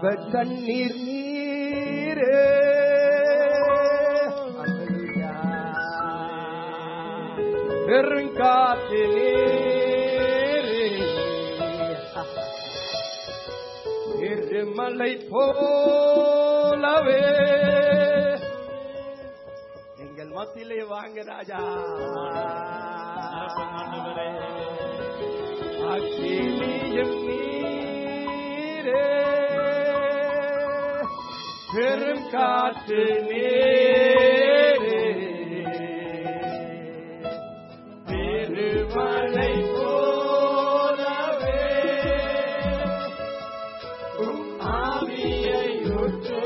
ஜீவ தண்ணீர் நீரே அல்லேலூயா. பெருங்காற்று நீரே இருமலை போலவே எங்கள் மத்தியிலே வாங்க ராஜா அக்கினியும் நீரே பெரும் காற்று நீரே பெருமழை போலவே உம் ஆவியை ஊற்று.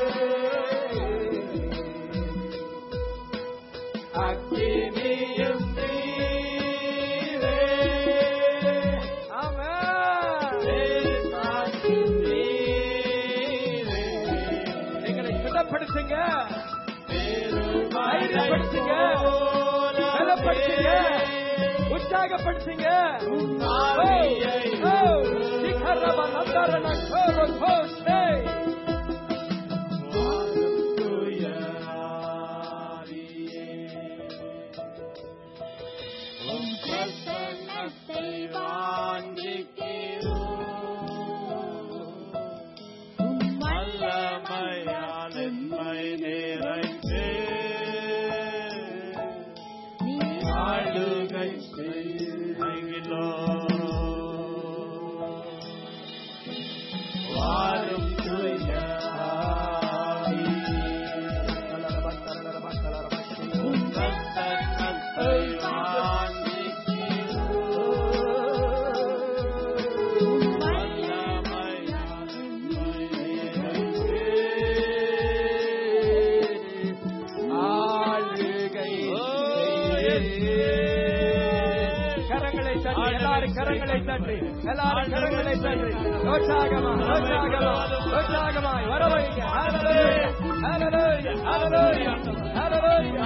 அக்கினியும் நீரே. ஆமென். நீரே. எங்களை சுத்தப்படுத்துங்க தைரியப்படுத்துங்க பலப்படுத்துங்க உற்சாகப்படுத்துங்க ஓ, ஓ, சிகரம நந்தரன கோர கோஸ்தே. பிரசன்னத்தை வாஞ்சிக்கிறோம். உம் வல்லமையால் எம்மை நிறைத்து நீர் ஆளுகை செய்கிறோம். வாரும் தூய ஆவியே. உம் பிரசன்னத்தை வாஞ்சிக்கிறோம். உம் வல்லமையால் எம்மை நிறைத்து ஆளுகை கரங்களை தட்டி எல்லாரும் கரங்களை தட்டி எல்லாரும் கரங்களை தட்டி உற்சாகமா உற்சாகமா உற்சாகமாய் வரவைங்க ஹalleluya ஹalleluya ஹalleluya ஹalleluya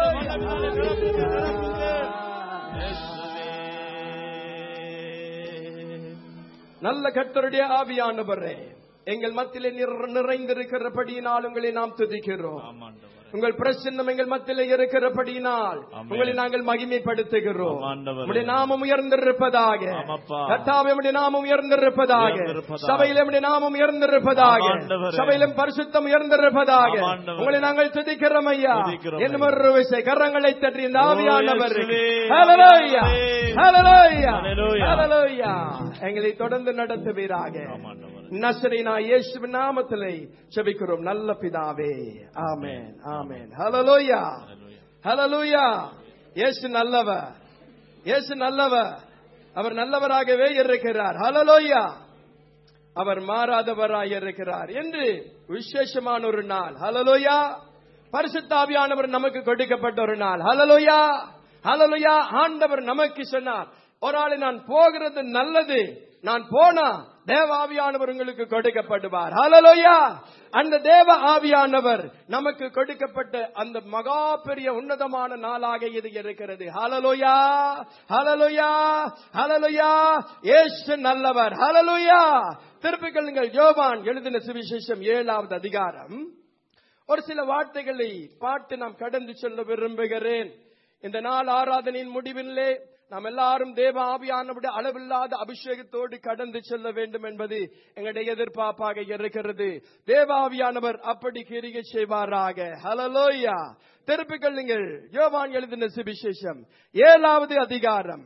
நல்ல கர்த்தருடைய ஆவியானவரே எங்கள் மத்தியிலே நிற- நிறைந்திருக்கிறபடியினால் உங்களை நாம் துதிக்கிறோம் உங்கள் பிரசன்னம் எங்கள் மத்தியிலே இருக்கிறபடியினால் ஆமென். உங்களை நாங்கள் மகிமைப்படுத்துகிறோம் ஆம், ஆண்டவரே. உம்முடைய நாமம் உயர்ந்திருப்பதாக ஆமப்பா. கர்த்தாவே உம்முடைய நாமம் உயர்ந்திருப்பதாக உயர்ந்திருப்பதாக. சபையிலே உம்முடைய நாமம் உயர்ந்திருப்பதாக ஆம், ஆண்டவரே. சபையிலும் பரிசுத்தம் உயர்ந்திருப்பதாக ஆம், ஆண்டவரே. உங்களை நாங்கள் துதிக்கிறோம் ஐயா துதிக்கிறோம் என்ன ஒரு விசை கரங்களை தட்டி இந்த ஓ, ஆவியானவர் இயேசுவே. ஹalleluya ஹalleluya ஹalleluya. ஹalleluya எங்களை தொடர்ந்து நடத்துவீராக ஆமாண்டவரே. நசரீனா இயேசுவின் நாமத்திலே ஜெபிக்கிறோம் நல்ல பிதாவே ஆமென் ஆமென் ஹalleluya ஹalleluya இயேசு நல்லவர் இயேசு நல்லவர் அவர் நல்லவராகவே இருக்கிறார் ஹalleluya அவர் மாறாதவராய் இருக்கிறார் என்று விசேஷமான ஒரு நாள் ஹalleluya பரிசுத்தாவியானவர் நமக்கு கொடுக்கப்பட்ட ஒரு நாள் ஹalleluya ஹalleluya ஆண்டவர் நமக்கு சொன்னார் ஒரு ஆளை நான் போகிறது நல்லது நான் போனா தேவ ஆவியானவர் உங்களுக்கு கொடுக்கப்படுவார் ஹalleluya அந்த தேவ ஆவியானவர் நமக்கு கொடுக்கப்பட்ட அந்த மகா பெரிய உன்னதமான நாளாக இது இருக்கிறது ஹalleluya ஹalleluya ஹalleluya இயேசு நல்லவர் ஹalleluya திருப்பிகள் நீங்கள் யோவான் எழுதின சுவிசேஷம் ஏழாவது அதிகாரம் ஒரு சில வார்த்தைகளை பாட்டு நாம் கடந்து சொல்ல விரும்புகிறேன் இந்த நாள் ஆராதனையின் முடிவிலே நாம் எல்லாரும் தேவ ஆவியானவுடைய அளவில்லாத அபிஷேகத்தோடு கடந்து செல்ல வேண்டும் என்பது எங்களுடைய எதிர்பார்ப்பாக இருக்கிறது தேவ ஆவியானவர் அப்படி கிரிகை செய்வாராக ஹலலோயா திருப்பிகள் நீங்கள் யோவான் எழுதின சுவிசேஷம் ஏழாவது அதிகாரம்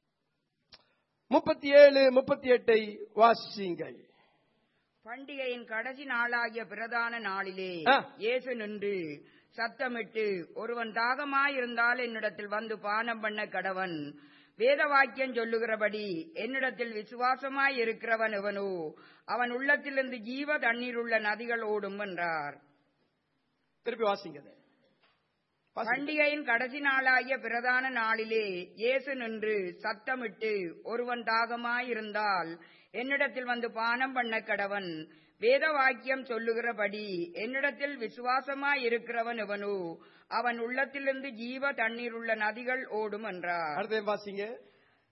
முப்பத்தி ஏழு முப்பத்தி எட்டை வாசிங்கள் பண்டிகையின் கடைசி நாளாகிய பிரதான நாளிலே ஆ. இயேசு நின்று சத்தமிட்டு ஒருவன் தாகமாயிருந்தால் என்னிடத்தில் வந்து பானம் பண்ண கடவன் வேத வாக்கியம் சொல்லுகிறபடி என்னிடத்தில் விசுவாசமாய் இருக்கிறவன் எவனோ அவன் உள்ளத்திலிருந்து ஜீவ தண்ணீர் உள்ள நதிகள் ஓடும் என்றார் திருப்பி வாசிங்க அதை. வாசிங்க. பண்டிகையின் கடைசி நாளாகிய பிரதான நாளிலே இயேசு நின்று சத்தமிட்டு ஒருவன் தாகமாயிருந்தால் என்னிடத்தில் வந்து பானம் பண்ண கடவன் வேத வாக்கியம் சொல்லுகிறபடி என்னிடத்தில் விசுவாசமாய் இருக்கிறவன் எவனோ அவன் உள்ளத்திலிருந்து ஜீவ தண்ணீர் உள்ள நதிகள் ஓடும் என்றார் அடுத்தது வாசிங்க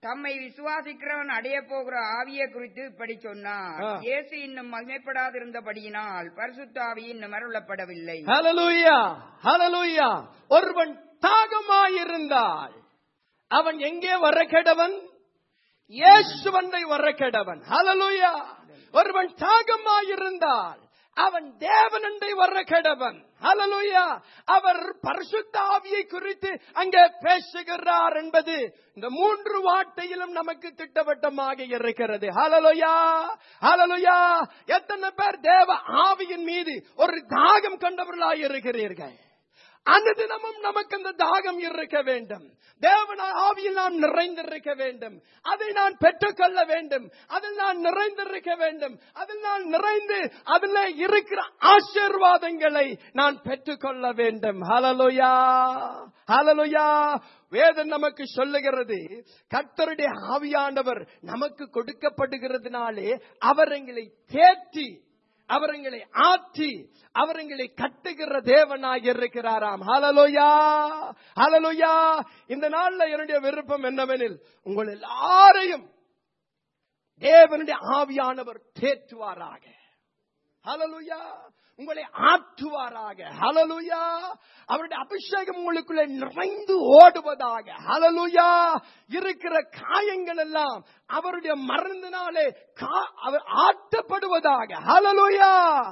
தம்மை விசுவாசிக்கிறவன் அடைய போகிற ஆவியை குறித்து இப்படி சொன்னார் ஆ. இயேசு இன்னும் மகிமைப்படாதிருந்தபடியினால் பரிசுத்த ஆவி இன்னும் அருளப்படவில்லை ஹalleluya ஹalleluya ஒருவன் தாகமாயிருந்தால் அவன் எங்கே வர கெடவன் இயேசுவனை வர கெடவன் ஹalleluya ஒருவன் தாகமாயிருந்தால் அவன் தேவனண்டை வர கெடவன் ஹalleluya அவர் பரிசுத்த ஆவியை குறித்து அங்கே பேசுகிறார் என்பது இந்த மூன்று வார்த்தையிலும் நமக்கு திட்டவட்டமாக இருக்கிறது ஹalleluya ஹalleluya எத்தனை பேர் தேவ ஆவியின் மீது ஒரு தாகம் கண்டவர்களாய் இருக்கிறீர்கள் அனுதினமும் நமக்கு அந்த தாகம் இருக்க வேண்டும் தேவன ஆவியில் நாம் நிறைந்திருக்க வேண்டும் அதை நான் பெற்றுக்கொள்ள வேண்டும் அதில் நான் நிறைந்திருக்க வேண்டும் அதில் நான் நிறைந்து அதில் இருக்கிற ஆசீர்வாதங்களை நான் பெற்றுக்கொள்ள வேண்டும் ஹalleluya ஹalleluya வேதம் நமக்கு சொல்லுகிறது கர்த்தருடைய ஆவியானவர் நமக்கு கொடுக்கப்படுகிறதுனாலே அவர் எங்களை தேற்றி அவர் எங்களை ஆற்றி அவர் எங்களை கட்டுகிற தேவனாக இருக்கிறாராம் ஹalleluya ஹalleluya இந்த நாள்ல என்னுடைய விருப்பம் என்னவெனில் உங்கள் எல்லாரையும் தேவனுடைய ஆவியானவர் தேற்றுவாராக ஹalleluya உங்களை ஆற்றுவாராக ஹalleluya அவருடைய அபிஷேகம் உங்களுக்குள்ளே நிறைந்து ஓடுவதாக ஹalleluya இருக்கிற காயங்கள் எல்லாம் அவருடைய மருந்தினாலே கா- அவர் ஆற்றப்படுவதாக ஹalleluya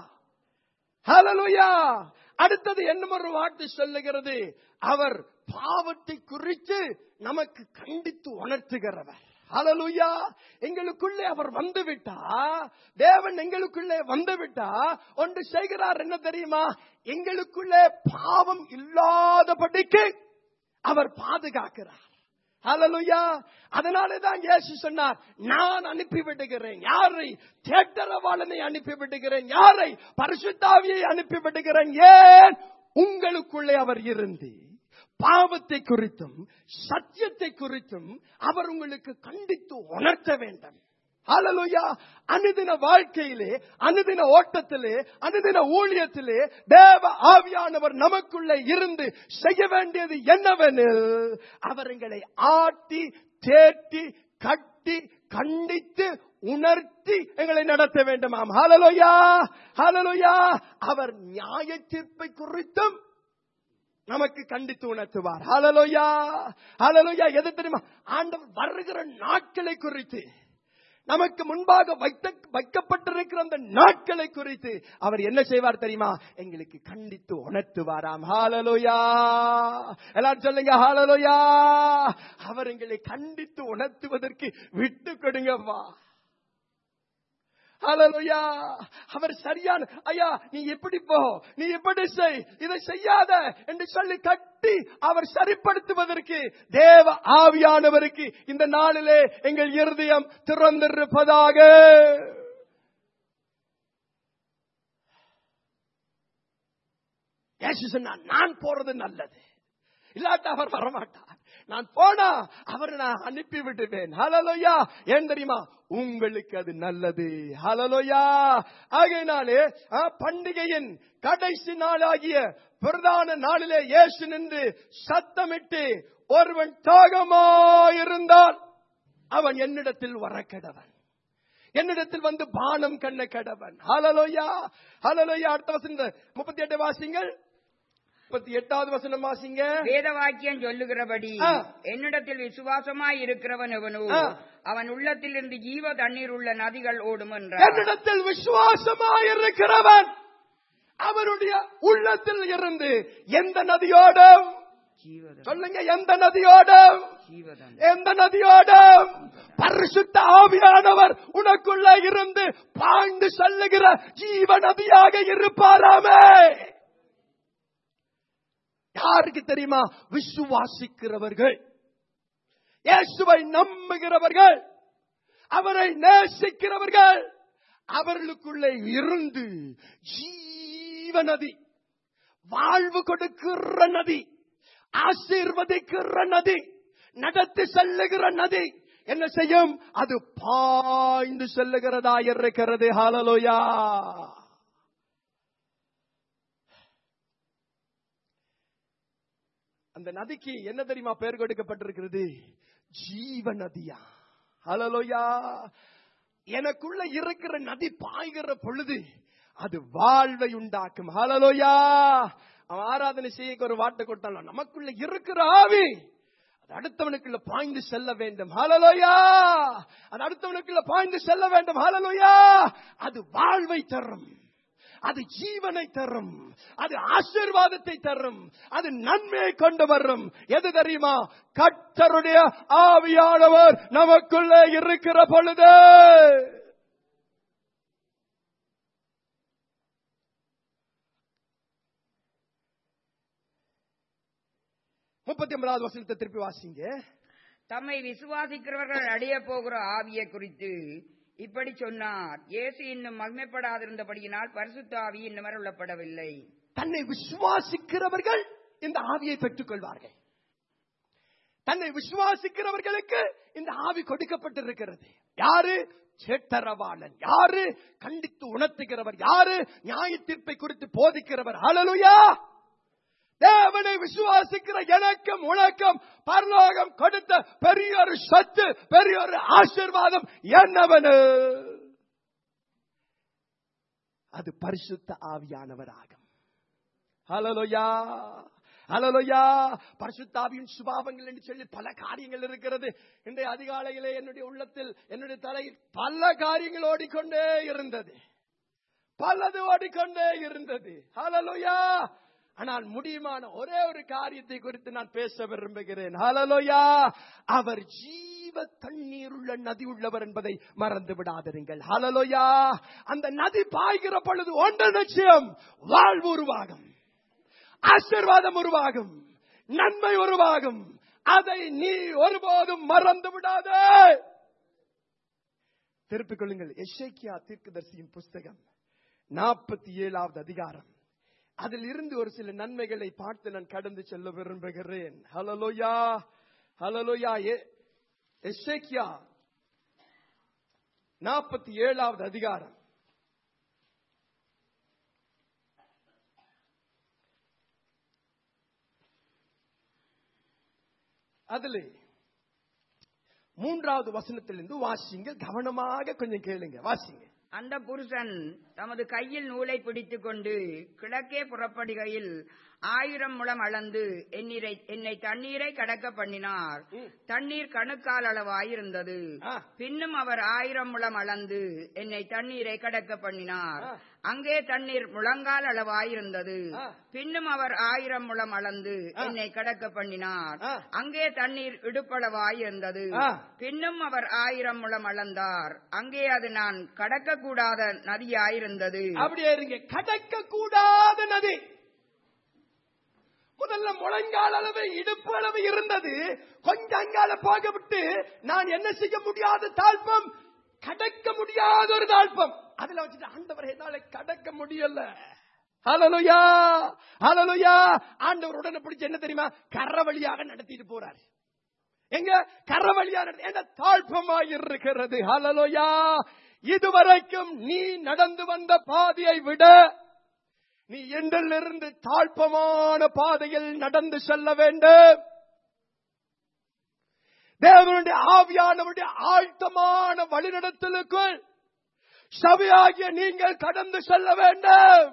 ஹalleluya அடுத்தது என்ன ஒரு வார்த்தை சொல்லுகிறது அவர் பாவத்தை குறித்து நமக்கு கண்டித்து உணர்த்துகிறவர் ஹalleluya எங்களுக்குள்ளே அவர் வந்து விட்டா தேவன் எங்களுக்குள்ளே வந்து விட்டா ஒன்று செய்கிறார் என்ன தெரியுமா எங்களுக்குள்ளே பாவம் இல்லாதபடிக்கு அவர் பாதுகாக்கிறார் ஹalleluya அதனாலே தான் இயேசு சொன்னார் நான் அனுப்பி விடுகிறேன் யாரை தேட்டரவாளனை அனுப்பி விடுகிறேன் யாரை பரிசுத்தாவியை அனுப்பி விடுகிறேன் ஏன் உங்களுக்குள்ளே அவர் இருந்து பாவத்தை குறித்தும் சத்தியத்தை குறித்தும் அவர் உங்களுக்கு கண்டித்து உணர்த்த வேண்டும் ஹalleluya அனுதின வாழ்க்கையிலே அனுதின ஓட்டத்திலே அனுதின ஊழியத்திலே தேவ ஆவியானவர் நமக்குள்ளே இருந்து செய்ய வேண்டியது என்னவெனில் அவர் எங்களை ஆட்டி தேட்டி கட்டி கண்டித்து உணர்த்தி எங்களை நடத்த வேண்டுமாம் ஹalleluya ஹalleluya அவர் நியாய தீர்ப்பை குறித்தும் நமக்கு கண்டித்து உணர்த்துவார் ஹalleluya ஹalleluya எது தெரியுமா ஆண்டவர் வருகிற நாட்களை குறித்து நமக்கு முன்பாக வைத்த வைக்கப்பட்டிருக்கிற அந்த நாட்களை குறித்து அவர் என்ன செய்வார் தெரியுமா எங்களுக்கு கண்டித்து உணர்த்துவாராம் ஹalleluya எல்லாரும் சொல்லுங்க ஹalleluya அவர் எங்களை கண்டித்து உணர்த்துவதற்கு விட்டு கொடுங்கப்பா ஹalleluya அவர் சரியான ஐயா நீ எப்படி போ நீ எப்படி செய் இதை செய்யாத என்று சொல்லி கட்டி அவர் சரிப்படுத்துவதற்கு தேவ ஆவியானவருக்கு இந்த நாளிலே எங்கள் இருதயம் திறந்திருப்பதாக இயேசு சொன்னார், நான் போறது நல்லது இல்லாட்ட அவர் வரமாட்டார் நான் போனா அவரை நான் அனுப்பி விடுவேன் ஹலலோயா ஏன் தெரியுமா உங்களுக்கு அது நல்லது ஹலலோயா ஆகையினாலே ஆ, பண்டிகையின் கடைசி நாளாகிய பிரதான நாளிலே இயேசு நின்று சத்தமிட்டு ஒருவன் தாகமாயிருந்தால் அவன் என்னிடத்தில் வர கெடவன் என்னிடத்தில் வந்து பானம் கண்ண கடவன் ஹலலோயா ஹலலோயா அடுத்த வசனம் முப்பத்தி எட்டு வாசிங்கள் முப்பத்தி எட்டாவது வசனம் வாசிங்க வேத வாக்கியம் சொல்லுகிறபடி ஆ. என்னிடத்தில் விசுவாசமாய் இருக்கிறவன் எவனோ ஆ. அவன் உள்ளத்தில் இருந்து ஜீவ தண்ணீர் உள்ள நதிகள் ஓடும் என்றார் என்னிடத்தில் விசுவாசமாயிருக்கிறவன் அவருடைய உள்ளத்தில் இருந்து எந்த நதியோடும் ஜீவதம் சொல்லுங்க எந்த நதியோடும் ஜீவதம் எந்த நதியோடும் பரிசுத்த ஆவியானவர் உனக்குள்ள இருந்து பாய்ந்து செல்லுகிற ஜீவ நதியாக இருப்பாராமே யாருக்கு தெரியுமா விசுவாசிக்கிறவர்கள் இயேசுவை நம்புகிறவர்கள் அவரை நேசிக்கிறவர்கள் அவர்களுக்குள்ளே இருந்து ஜீவ நதி வாழ்வு கொடுக்கிற நதி ஆசீர்வதிக்கிற நதி நடத்தி செல்லுகிற நதி என்ன செய்யும் அது பாய்ந்து செல்லுகிறதா இருக்கிறது ஹalleluya அந்த நதிக்கு என்ன தெரியுமா பெயர் கொடுக்கப்பட்டிருக்கிறது ஜீவ நதியா ஹலலோயா எனக்குள்ள இருக்கிற நதி பாய்கிற பொழுது அது வாழ்வை உண்டாக்கும் ஹலலோயா அவன் ஆராதனை செய்ய ஒரு வாட்டை கொடுத்தாலும் நமக்குள்ள இருக்கிற ஆவி அது அடுத்தவனுக்குள்ள பாய்ந்து செல்ல வேண்டும் ஹலலோயா அது அடுத்தவனுக்குள்ள பாய்ந்து செல்ல வேண்டும் ஹலலோயா அது வாழ்வை தரும் அது ஜீவனை தரும் அது ஆசீர்வாதத்தை தரும் அது நன்மையை கொண்டு வரும் எது தெரியுமா கர்த்தருடைய ஆவியானவர் நமக்குள்ளே இருக்கிற பொழுது முப்பத்தி ஒன்பதாவது வசனத்தை திருப்பி வாசிங்க தம்மை விசுவாசிக்கிறவர்கள் அடைய போகிற ஆவியை குறித்து இப்படி சொன்னார் இயேசு இன்னும் மகிமைப்படாதிருந்தபடியினால் பரிசுத்த ஆவி இன்னும் அருளப்படவில்லை தன்னை விசுவாசிக்கிறவர்கள் இந்த ஆவியை பெற்றுக் கொள்வார்கள் தன்னை விசுவாசிக்கிறவர்களுக்கு இந்த ஆவி கொடுக்கப்பட்டிருக்கிறது யாரு சேட்டரவாளன் யாரு கண்டித்து உணர்த்துகிறவர் யாரு நியாய தீர்ப்பை குறித்து போதிக்கிறவர் ஹalleluya தேவனை விசுவாசிக்கிற எனக்கும் உனக்கும் பரலோகம் கொடுத்த பெரிய ஒரு சத்து பெரிய ஒரு ஆசீர்வாதம் என்னவனு அது பரிசுத்த ஆவியானவர் ஆகும் ஹலலோயா ஹலலோயா பரிசுத்தாவியின் சுபாவங்கள் என்று சொல்லி பல காரியங்கள் இருக்கிறது இன்றைய அதிகாலையிலே என்னுடைய உள்ளத்தில் என்னுடைய தலையில் பல காரியங்கள் ஓடிக்கொண்டே இருந்தது பலது ஓடிக்கொண்டே இருந்தது ஹலலோயா ஆனால் முடியுமான ஒரே ஒரு காரியத்தை குறித்து நான் பேச விரும்புகிறேன் ஹலலோயா அவர் ஜீவ தண்ணீர் உள்ள நதி உள்ளவர் என்பதை மறந்து விடாதிருங்கள் ஹலலோயா அந்த நதி பாய்கிற பொழுது ஒன்று நிச்சயம் வாழ்வு உருவாகும் ஆசீர்வாதம் உருவாகும் நன்மை உருவாகும் அதை நீ ஒருபோதும் மறந்து விடாதே திருப்பிக் கொள்ளுங்கள் எஷேக்கியா தீர்க்கதரிசியின் புஸ்தகம் நாற்பத்தி ஏழாவது அதிகாரம் அதில் இருந்து ஒரு சில நன்மைகளை பார்த்து நான் கடந்து செல்ல விரும்புகிறேன் ஹலலோயா ஹலலோயா எஷேக்கியா நாற்பத்தி ஏழாவது அதிகாரம் அதுல மூன்றாவது வசனத்திலிருந்து வாசிங்க கவனமாக கொஞ்சம் கேளுங்க வாசிங்க அந்த புருஷன் தமது கையில் நூலை பிடித்துக் கொண்டு கிழக்கே புறப்படுகையில் ஆயிரம் முழம் அளந்து என்னிரை என்னை தண்ணீரை கடக்க பண்ணினார் ம். தண்ணீர் கணுக்கால் அளவாயிருந்தது ஆ. பின்னும் அவர் ஆயிரம் முழம் அளந்து என்னை தண்ணீரை கடக்க பண்ணினார் ஆ. அங்கே தண்ணீர் முழங்கால் அளவாயிருந்தது ஆ. பின்னும் அவர் ஆயிரம் முழம் அளந்து ஆ. என்னை கடக்க பண்ணினார் ஆ. அங்கே தண்ணீர் இடுப்பளவாயிருந்தது ஆ. பின்னும் அவர் ஆயிரம் முழம் அளந்தார் அங்கே அது நான் கடக்கக்கூடாத நதியாயிருந்தது அப்படியே இருங்க கடக்க கூடாத நதி முதல்ல முழங்கால் அளவு இடுப்பு அளவு இருந்தது கொஞ்சம் அங்கால போக விட்டு நான் என்ன செய்ய முடியாத தாழ்ப்பம் கடக்க முடியாத ஒரு தாழ்ப்பம் அதுல வச்சுட்டு ஆண்டவர் என்னால கடக்க முடியல ஹalleluya ஹalleluya ஆண்டவர் உடனே பிடிச்சு என்ன தெரியுமா கர வழியாக நடத்திட்டு போறாரு எங்க கர வழியா நடத்தி என்ன தாழ்ப்பமாய் இருக்கிறது ஹalleluya இதுவரைக்கும் நீ நடந்து வந்த பாதையை விட நீ இன்றிலிருந்து தாழ்ப்பமான பாதையில் நடந்து செல்ல வேண்டும் தேவனுடைய ஆவியானவருடைய ஆழ்த்தமான வழிநடத்தலுக்குள் சபையாகிய நீங்கள் கடந்து செல்ல வேண்டும்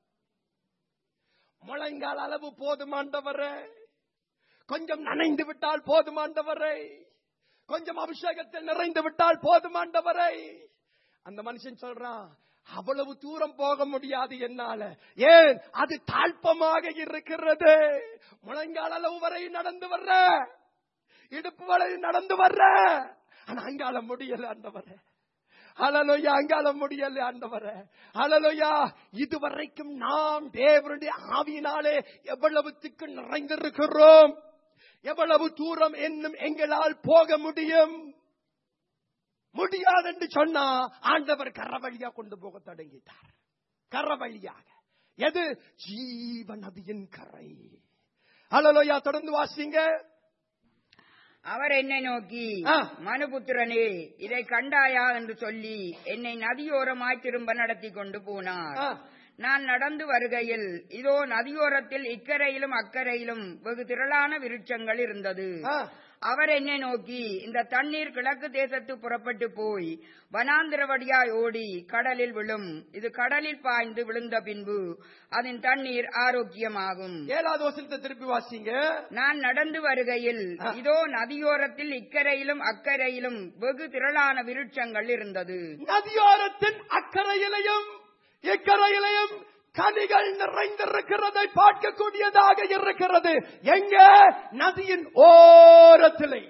முழங்கால் அளவு போதுமாண்டவரே கொஞ்சம் நனைந்து விட்டால் போதுமாண்டவரை கொஞ்சம் அபிஷேகத்தில் நிறைந்து விட்டால் போதுமாண்டவரை அந்த மனுஷன் சொல்றான் அவ்வளவு தூரம் போக முடியாது என்னால ஏன் அது தாழ்ப்பமாக இருக்கிறது முழங்கால் அளவு வரை நடந்து வர்ற இடுப்பு வரை நடந்து வர்ற ஆனா அங்கால முடியல ஆண்டவரே அலலோயா அங்கால முடியல ஆண்டவரே அலலோயா இதுவரைக்கும் நாம் தேவனுடைய ஆவியினாலே எவ்வளவு திக்கு நிறைந்திருக்கிறோம் எவ்வளவு தூரம் என்னும் எங்களால் போக முடியும் முடியாது என்று சொன்னா ஆண்டவர் கரவழியா கொண்டு போக தொடங்கிட்டார் கரவழியாக எது ஜீவ நதியின் கரை அலலோயா தொடர்ந்து வாசிங்க அவர் என்னை நோக்கி ஆ. மனுபுத்திரனே இதை கண்டாயா என்று சொல்லி என்னை நதியோரமாய் திரும்ப நடத்தி கொண்டு போனார் ஆ. நான் நடந்து வருகையில் இதோ நதியோரத்தில் இக்கரையிலும் அக்கரையிலும் வெகு திரளான விருட்சங்கள் இருந்தது ஆ. அவர் என்னை நோக்கி இந்த தண்ணீர் கிழக்கு தேசத்து புறப்பட்டு போய் வனாந்திர வழியாய் ஓடி கடலில் விழும் இது கடலில் பாய்ந்து விழுந்த பின்பு அதன் தண்ணீர் ஆரோக்கியமாகும் ஏழாவது வசனத்தை திருப்பி வாசிங்க நான் நடந்து வருகையில் இதோ நதியோரத்தில் இக்கரையிலும் அக்கரையிலும் வெகு திரளான விருட்சங்கள் இருந்தது நதியோரத்தின் அக்கறையிலையும் இக்கரையிலையும் கனிகள் நிறைந்திருக்கிறதை பார்க்கக்கூடியதாக இருக்கிறது எங்க நதியின் ஓரத்திலே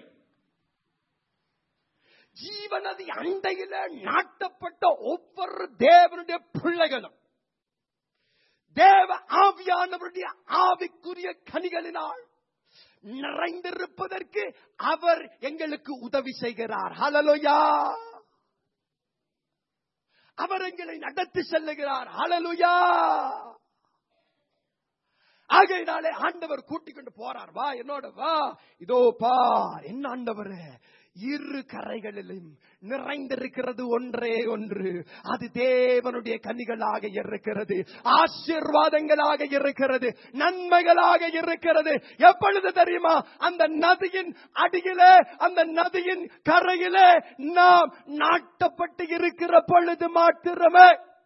ஜீவநதி அண்டையில நாட்டப்பட்ட ஒவ்வொரு தேவனுடைய பிள்ளைகளும் தேவ ஆவியானவருடைய ஆவிக்குரிய கனிகளினால் நிறைந்திருப்பதற்கு அவர் எங்களுக்கு உதவி செய்கிறார் ஹலலோயா அவர் எங்களை நடத்தி செல்லுகிறார் ஹalleluya ஆகையினாலே ஆண்டவர் கூட்டிக் கொண்டு போறார் வா என்னோட வா இதோ பார் என்ன ஆண்டவரே இரு கரைகளிலும் நிறைந்திருக்கிறது ஒன்றே ஒன்று அது தேவனுடைய கனிகளாக இருக்கிறது ஆசீர்வாதங்களாக இருக்கிறது நன்மைகளாக இருக்கிறது எப்பொழுது தெரியுமா அந்த நதியின் அடியிலே அந்த நதியின் கரையிலே நாம் நாட்டப்பட்டு இருக்கிற பொழுது மாத்திரமே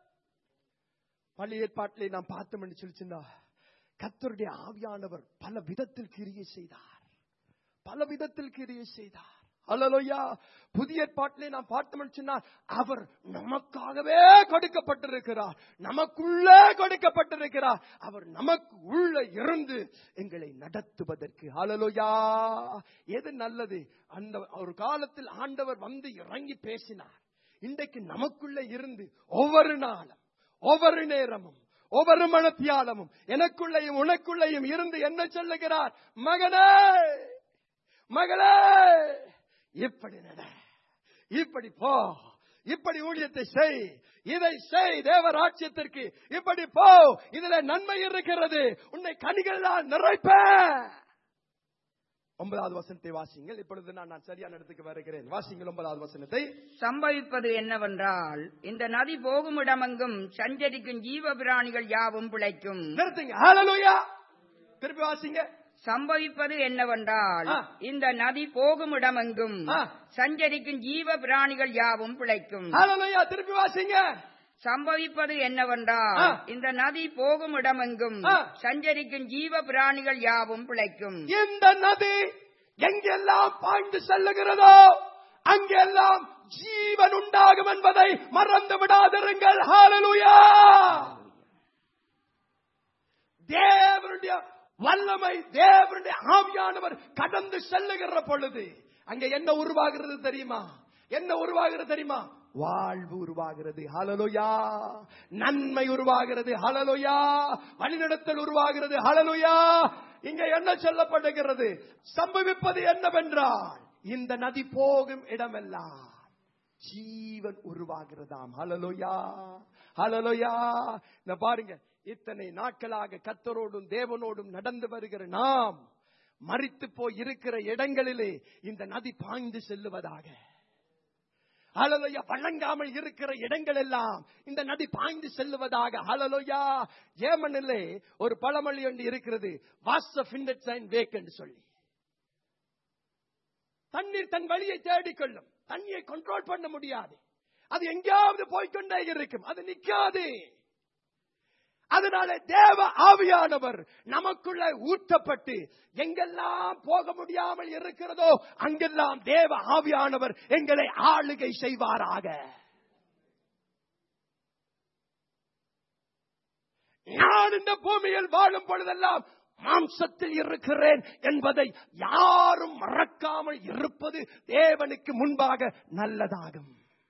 பழைய ஏற்பாட்டிலே நாம் பார்த்தோம் சொல்லிச்சுன்னா கத்தருடைய ஆவியானவர் பல விதத்தில் கிரியை செய்தார் பல விதத்தில் கிரியை செய்தார் அல்லலோயா புதிய ஏற்பாட்டிலே நாம் பார்த்தோம் சொன்னால் அவர் நமக்காகவே கொடுக்கப்பட்டிருக்கிறார் நமக்குள்ளே கொடுக்கப்பட்டிருக்கிறார் அவர் நமக்கு உள்ள இருந்து எங்களை நடத்துவதற்கு அலலோயா எது நல்லது அந்த ஒரு காலத்தில் ஆண்டவர் வந்து இறங்கி பேசினார் இன்றைக்கு நமக்குள்ள இருந்து ஒவ்வொரு நாளும் ஒவ்வொரு நேரமும் ஒவ்வொரு மனத்தியாலமும் எனக்குள்ளேயும் உனக்குள்ளேயும் இருந்து என்ன சொல்லுகிறார் மகனே மகளே இப்படி நட இப்படி போ இப்படி ஊழியத்தை செய் இதை செய் தேவராட்சியத்திற்கு இப்படி போ இதுல நன்மை இருக்கிறது உன்னை கனிகளால் நிறைப்ப ஒன்பதாவது வசனத்தை வாசிங்கள் இப்பொழுது நான் நான் சரியான இடத்துக்கு வருகிறேன் வாசிங்கள் ஒன்பதாவது வசனத்தை சம்பவிப்பது என்னவென்றால் இந்த நதி போகும் இடமெங்கும் சஞ்சரிக்கும் ஜீவ பிராணிகள் யாவும் பிழைக்கும் நிறுத்துங்க ஹalleluya திருப்பி வாசிங்க சம்பவிப்பது என்னவென்றால் ஆ. இந்த நதி போகும் இடமெங்கும் ஆ. சஞ்சரிக்கும் ஜீவ பிராணிகள் யாவும் பிழைக்கும் ஹalleluya திருப்பி வாசிங்க சம்பவிப்பது என்னவென்றால் ஆ. இந்த நதி போகும் இடமெங்கும் ஆ. சஞ்சரிக்கும் ஜீவ பிராணிகள் யாவும் பிழைக்கும் இந்த நதி எங்கெல்லாம் பாய்ந்து செல்லுகிறதோ அங்கெல்லாம் ஜீவன் உண்டாகும் என்பதை மறந்து விடாதிருங்கள் ஹalleluya தேவனுடைய வல்லமை தேவனுடைய ஆவியானவர் கடந்து செல்லுகிற பொழுது அங்க என்ன உருவாகிறது தெரியுமா என்ன உருவாகிறது தெரியுமா வாழ்வு உருவாகிறது ஹalleluya நன்மை உருவாகிறது ஹalleluya வழிநடத்தல் உருவாகிறது ஹalleluya இங்க என்ன சொல்லப்படுகிறது சம்பவிப்பது என்னவென்றால் இந்த நதி போகும் இடமெல்லாம் ஜீவன் உருவாகிறதாம் ஹalleluya ஹalleluya இந்த பாருங்க இத்தனை நாட்களாக கத்தரோடும் தேவனோடும் நடந்து வருகிற நாம் மறித்து போய் இருக்கிற இடங்களிலே இந்த நதி பாய்ந்து செல்லுவதாக ஹalleluya வழங்காமல் இருக்கிற இடங்கள் எல்லாம் இந்த நதி பாய்ந்து செல்லுவதாக ஹalleluya ஏமனிலே ஒரு பழமொழி ஒன்று இருக்கிறது வாஸ் ஆஃப் இண்டட் வேக் என்று சொல்லி தண்ணீர் தன் வழியை தேடிக்கொள்ளும் தண்ணியை கண்ட்ரோல் பண்ண முடியாது அது எங்கேயாவது போய்க்கொண்டே இருக்கும் அது நிக்காது அதனால தேவ ஆவியானவர் நமக்குள்ள ஊற்றப்பட்டு எங்கெல்லாம் போக முடியாமல் இருக்கிறதோ அங்கெல்லாம் தேவ ஆவியானவர் எங்களை ஆளுகை செய்வாராக நான் இந்த பூமியில் வாழும் பொழுதெல்லாம் மாம்சத்தில் இருக்கிறேன் என்பதை யாரும் மறக்காமல் இருப்பது தேவனுக்கு முன்பாக நல்லதாகும்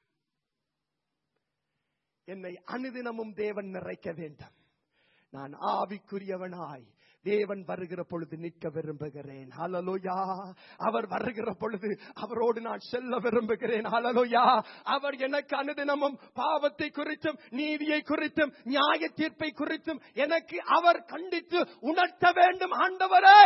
என்னை அனுதினமும் தேவன் நிறைக்க வேண்டும் நான் ஆவிக்குரியவனாய் தேவன் வருகிற பொழுது நிற்க விரும்புகிறேன் ஹalleluya அவர் வருகிற பொழுது அவரோடு நான் செல்ல விரும்புகிறேன் ஹalleluya அவர் எனக்கு அனுதினமும் பாவத்தை குறித்தும் நீதியை குறித்தும் நியாய தீர்ப்பை குறித்தும் எனக்கு அவர் கண்டித்து உணர்த்த வேண்டும் ஆண்டவரே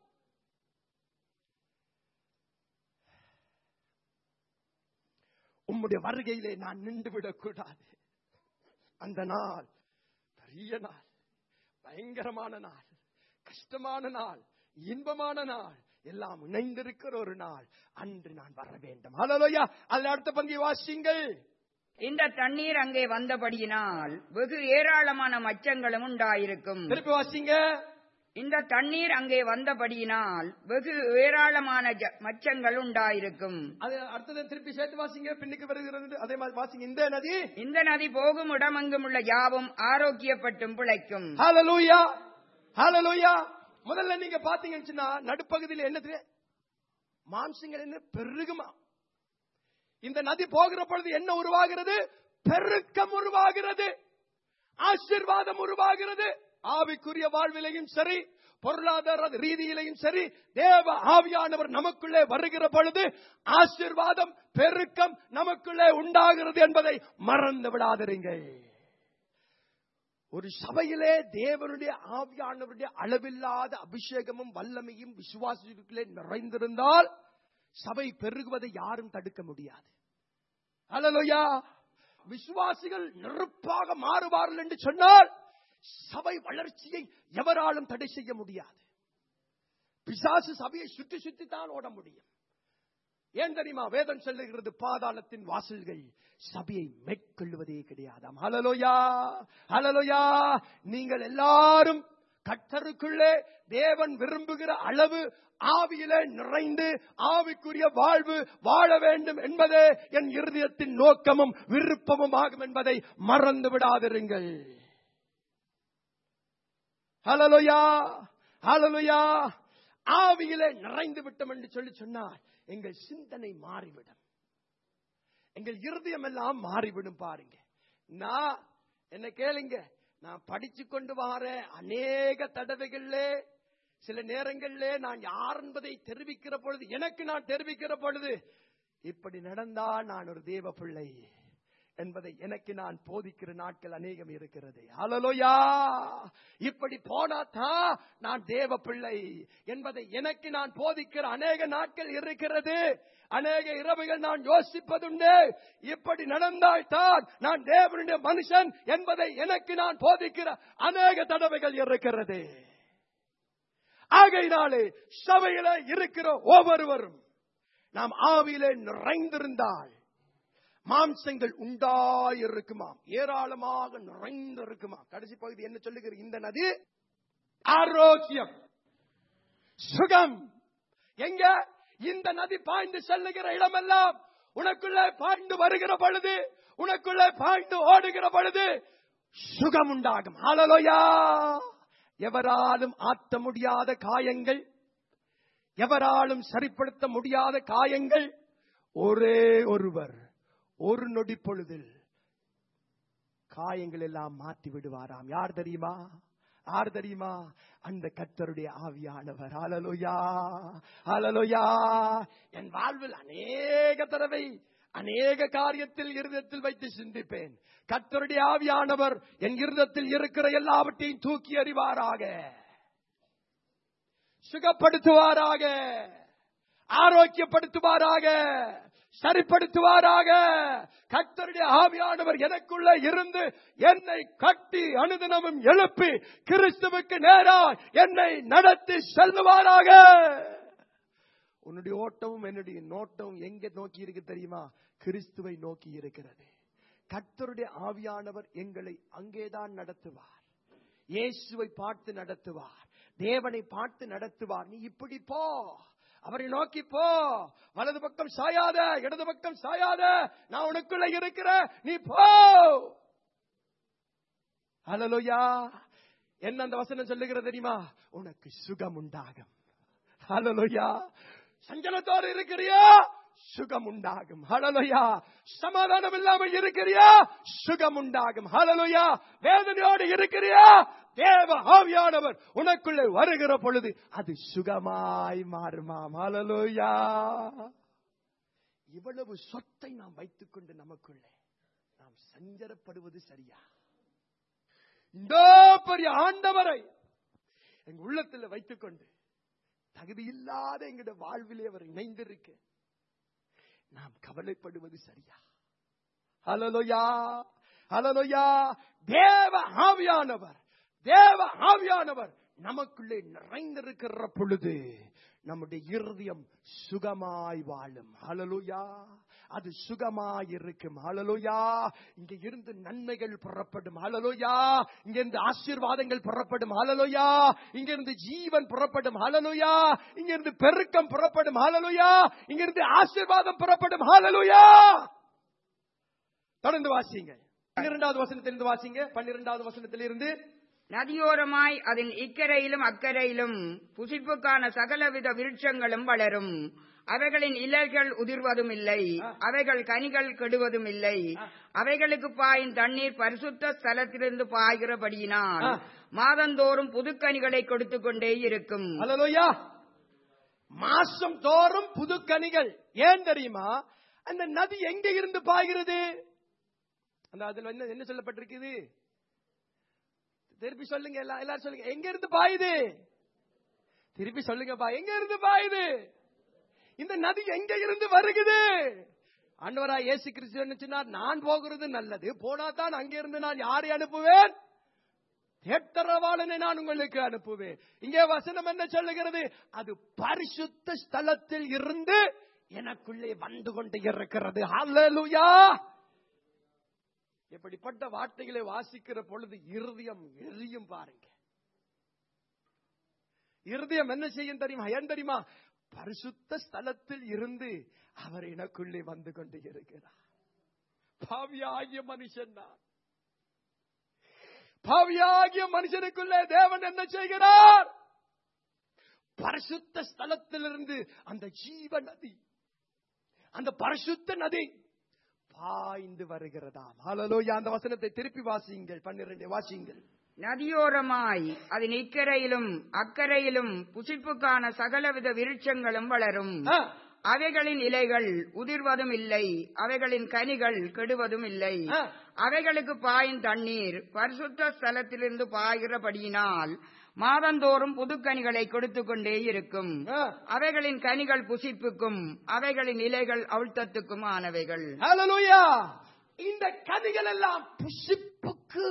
உம்முடைய வருகையிலே நான் நின்று விடக்கூடாது அந்த நாள் பெரிய நாள் பயங்கரமான நாள் கஷ்டமான நாள் இன்பமான நாள் எல்லாம் இணைந்திருக்கிற ஒரு நாள் அன்று நான் வர வேண்டும் ஹலோயா அதில் அடுத்த பந்தி வாசிங்கள் இந்த தண்ணீர் அங்கே வந்தபடியினால் வெகு ஏராளமான மச்சங்களும் உண்டாயிருக்கும் திருப்பி வாசிங்க இந்த தண்ணீர் அங்கே வந்தபடியினால் வெகு ஏராளமான ஜ- மச்சங்கள் உண்டாயிருக்கும் அது அடுத்தது திருப்பி சேர்த்து வாசிங்க பின்னுக்கு வருகிறது அதே மாதிரி வாசிங்க இந்த நதி இந்த நதி போகும் இடமெங்கும் உள்ள யாவும் ஆரோக்கியப்பட்டும் பிழைக்கும் ஹalleluya ஹalleluya முதல்ல நீங்க பாத்தீங்கன்னு சொன்னா நடுப்பகுதியில் என்னது மாம்சங்கள் என்ன பெருகுமா இந்த நதி போகிற பொழுது என்ன உருவாகிறது பெருக்கம் உருவாகிறது ஆசீர்வாதம் உருவாகிறது ஆவிக்குரிய வாழ்விலையும் சரி பொருளாதார ரீதியிலையும் சரி தேவ ஆவியானவர் நமக்குள்ளே வருகிற பொழுது ஆசீர்வாதம் பெருக்கம் நமக்குள்ளே உண்டாகிறது என்பதை மறந்து விடாதிருங்கள் ஒரு சபையிலே தேவனுடைய ஆவியானவருடைய அளவில்லாத அபிஷேகமும் வல்லமையும் விசுவாசிகளுக்குள்ளே நிறைந்திருந்தால் சபை பெருகுவதை யாரும் தடுக்க முடியாது அல்லலையா விசுவாசிகள் நெருப்பாக மாறுவார்கள் என்று சொன்னால் சபை வளர்ச்சியை எவராலும் தடை செய்ய முடியாது பிசாசு சபையை சுற்றி சுற்றி தான் ஓட முடியும் ஏன் தெரியுமா வேதம் சொல்லுகிறது பாதாளத்தின் வாசல்கள் சபையை மேற்கொள்வதே கிடையாதாம் ஹலலோயா ஹலலோயா நீங்கள் எல்லாரும் கட்டருக்குள்ளே தேவன் விரும்புகிற அளவு ஆவியிலே நிறைந்து ஆவிக்குரிய வாழ்வு வாழ வேண்டும் என்பதே என் இருதயத்தின் நோக்கமும் விருப்பமும் ஆகும் என்பதை மறந்து விடாதிருங்கள் ஹலலோயா ஹலலோயா ஆவியிலே நிறைந்து விட்டோம் என்று சொல்லி சொன்னார் எங்கள் சிந்தனை மாறிவிடும் எங்கள் இருதயம் எல்லாம் மாறிவிடும் பாருங்க நான் என்ன கேளுங்க நான் படிச்சு கொண்டு வாரேன் அநேக தடவைகள்ல சில நேரங்கள்ல நான் யார் என்பதை தெரிவிக்கிற பொழுது எனக்கு நான் தெரிவிக்கிற பொழுது இப்படி நடந்தால் நான் ஒரு தேவ பிள்ளை என்பதை எனக்கு நான் போதிக்கிற நாட்கள் அநேகம் இருக்கிறது ஹalleluya இப்படி போனாதான் நான் தேவ பிள்ளை என்பதை எனக்கு நான் போதிக்கிற அநேக நாட்கள் இருக்கிறது அநேக இரவுகள் நான் யோசிப்பதுண்டு இப்படி நடந்தால்தான் நான் தேவனுடைய மனுஷன் என்பதை எனக்கு நான் போதிக்கிற அநேக தடவைகள் இருக்கிறது ஆகையினாலே சபையில இருக்கிற ஒவ்வொருவரும் நாம் ஆவியிலே நிறைந்திருந்தால் மாம்சங்கள் உண்டாயிருக்குமாம் ஏராளமாக நிறைந்திருக்குமாம் கடைசி பகுதி என்ன சொல்லுகிற இந்த நதி ஆரோக்கியம் சுகம் எங்க இந்த நதி பாய்ந்து செல்லுகிற இடமெல்லாம் உனக்குள்ளே பாய்ந்து வருகிற பொழுது உனக்குள்ளே பாய்ந்து ஓடுகிற பொழுது சுகம் உண்டாகும் ஹalleluya எவராலும் ஆற்ற முடியாத காயங்கள் எவராலும் சரிப்படுத்த முடியாத காயங்கள் ஒரே ஒருவர் ஒரு நொடி பொழுதில் காயங்கள் எல்லாம் மாற்றி விடுவாராம் யார் தெரியுமா யார் தெரியுமா அந்த கத்தருடைய ஆவியானவர் அலலுயா அலலுயா என் வாழ்வில் அநேக தடவை அநேக காரியத்தில் இருதயத்தில் வைத்து சிந்திப்பேன் கத்தருடைய ஆவியானவர் என் இருதயத்தில் இருக்கிற எல்லாவற்றையும் தூக்கி எறிவாராக சுகப்படுத்துவாராக ஆரோக்கியப்படுத்துவாராக சரிப்படுத்துவாராக கர்த்தருடைய ஆவியானவர் எனக்குள்ள இருந்து என்னை கட்டி அனுதினமும் எழுப்பி கிறிஸ்துவுக்கு நேரா என்னை நடத்தி செல்லுவாராக உன்னுடைய ஓட்டமும் என்னுடைய நோட்டமும் எங்க நோக்கி இருக்கு தெரியுமா கிறிஸ்துவை நோக்கி இருக்கிறது கர்த்தருடைய ஆவியானவர் எங்களை அங்கேதான் நடத்துவார் இயேசுவை பார்த்து நடத்துவார் தேவனை பார்த்து நடத்துவார் நீ இப்படி போ அவரை நோக்கி போ வலது பக்கம் சாயாத இடது பக்கம் சாயாத நான் உனக்குள்ள இருக்கிற நீ போ ஹலலோயா என்ன அந்த வசனம் சொல்லுகிறது தெரியுமா உனக்கு சுகம் உண்டாகும் ஹலலோயா சஞ்சலத்தோடு இருக்கிறியா சுகம் உண்டாகும் ஹலலுயா சமாதானம் இல்லாமல் இருக்கிறியா சுகம் உண்டாகும் ஹலலுயா வேதனையோடு இருக்கிறியா தேவ ஆவியானவர் உனக்குள்ளே வருகிற பொழுது அது சுகமாய் மாறுமாம் ஹலலுயா இவ்வளவு சொத்தை நாம் வைத்துக் கொண்டு நமக்குள்ளே நாம் சஞ்சலப்படுவது சரியா இந்த பெரிய ஆண்டவரை எங்க உள்ளத்தில் வைத்துக் கொண்டு தகுதி இல்லாத எங்களுடைய வாழ்விலே அவர் இணைந்திருக்க நாம் கவலைப்படுவது சரியா ஹலலோயா ஹலலோயா தேவ ஆவியானவர் தேவ ஆவியானவர் நமக்குள்ளே நிறைந்திருக்கிற பொழுது நம்முடைய இருதயம் சுகமாய் வாழும் ஹalleluya அது சுகமாய் இருக்கும் ஹalleluya இங்க இருந்து நன்மைகள் புறப்படும் ஹalleluya இங்க இருந்து ஆசீர்வாதங்கள் புறப்படும் ஹalleluya இங்க இருந்து ஜீவன் புறப்படும் ஹalleluya இங்க இருந்து பெருக்கம் புறப்படும் ஹalleluya இங்க இருந்து ஆசீர்வாதம் புறப்படும் ஹalleluya தொடர்ந்து வாசிங்க பன்னிரெண்டாவது வசனத்திலிருந்து வாசிங்க பன்னிரெண்டாவது வசனத்திலிருந்து நதியோரமாய் அதன் இக்கரையிலும் அக்கரையிலும் புசிப்புக்கான சகலவித விருட்சங்களும் வளரும் அவைகளின் இலைகள் உதிர்வதும் இல்லை அவைகள் கனிகள் கெடுவதும் இல்லை அவைகளுக்கு பாயும் தண்ணீர் பரிசுத்த ஸ்தலத்திலிருந்து பாய்கிறபடியினால் ஆ. மாதந்தோறும் புதுக்கனிகளை கொடுத்து கொண்டே இருக்கும் ஹalleluya மாசம் தோறும் புது கனிகள் ஏன் தெரியுமா அந்த நதி எங்க இருந்து பாய்கிறது அந்த அதுல என்ன என்ன சொல்லப்பட்டிருக்குது திருப்பி சொல்லுங்க எல்லாம் எல்லாரும் சொல்லுங்க எங்க இருந்து பாயுது திருப்பி சொல்லுங்கப்பா எங்க இருந்து பாயுது இந்த நதி எங்க இருந்து வருகுது ஆண்டவரா இயேசு கிறிஸ்து என்ன சொன்னார் நான் போகிறது நல்லது போனா தான் அங்க இருந்து நான் யாரை அனுப்புவேன் தேட்டரவாளனை நான் உங்களுக்கு அனுப்புவேன் இங்கே வசனம் என்ன சொல்லுகிறது அது பரிசுத்த ஸ்தலத்தில் இருந்து எனக்குள்ளே வந்து கொண்டு இருக்கிறது ஹalleluya எப்படிப்பட்ட வார்த்தைகளை வாசிக்கிற பொழுது இருதயம் எரியும் பாருங்க இருதயம் என்ன செய்யும் தெரியுமா ஏன் தெரியுமா பரிசுத்த ஸ்தலத்தில் இருந்து அவர் எனக்குள்ளே வந்து கொண்டு இருக்கிறார் பாவியாகிய மனுஷன் நான் பாவியாகிய மனுஷனுக்குள்ளே தேவன் என்ன செய்கிறார் பரிசுத்த ஸ்தலத்திலிருந்து அந்த ஜீவ நதி அந்த பரிசுத்த நதி பாய்ந்து வருகிறதாம் ஹalleluya அந்த வசனத்தை திருப்பி வாசியுங்கள் பன்னிரண்டு வாசியுங்கள் நதியோரமாய் அதன் இக்கரையிலும் அக்கரையிலும் புசிப்புக்கான சகலவித விருட்சங்களும் வளரும் ஆ, அவைகளின் இலைகள் உதிர்வதும் இல்லை அவைகளின் கனிகள் கெடுவதும் இல்லை ஆ. அவைகளுக்கு பாயும் தண்ணீர் பரிசுத்த ஸ்தலத்திலிருந்து பாய்கிறபடியினால் மாதந்தோறும் புதுக்கனிகளை கொடுத்து கொண்டே இருக்கும் ஆ. அவைகளின் கனிகள் புசிப்புக்கும் அவைகளின் இலைகள் அழுத்தத்துக்கும் ஆனவைகள் ஹalleluya இந்த கனிகள் எல்லாம் புசிப்புக்கு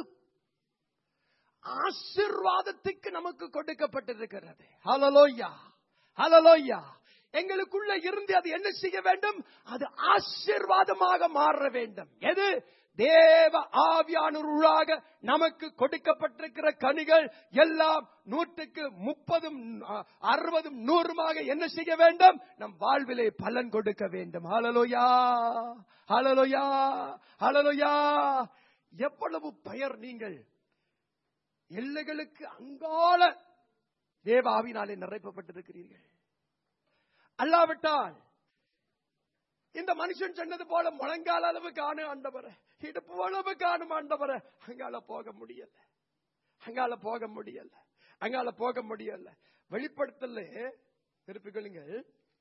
ஆசீர்வாதத்துக்கு நமக்கு கொடுக்கப்பட்டிருக்கிறது ஹalleluya ஹalleluya எங்களுக்குள்ள இருந்து அது என்ன செய்ய வேண்டும் அது ஆசீர்வாதமாக மாற வேண்டும் எது தேவ ஆவியானூராக நமக்கு கொடுக்கப்பட்டிருக்கிற கனிகள் எல்லாம் நூற்றுக்கு முப்பதும் அ- அறுபதும் நூறுமாக என்ன செய்ய வேண்டும் நம் வாழ்விலே பலன் கொடுக்க வேண்டும் ஹalleluya ஹalleluya ஹalleluya எவ்வளவு பெயர் நீங்கள் எல்லைகளுக்கு அங்கால தேவ ஆவினாலே நிறைப்பப்பட்டிருக்கிறீர்கள் அல்லாவிட்டால் இந்த மனுஷன் சொன்னது போல முழங்கால அளவு காணு ஆண்டவரே இடுப்பு அளவு காணும் ஆண்டவரே அங்கால போக முடியல அங்கால போக முடியல அங்கால போக முடியல வெளிப்படுத்தல திருப்பிக் கொள்ளுங்கள்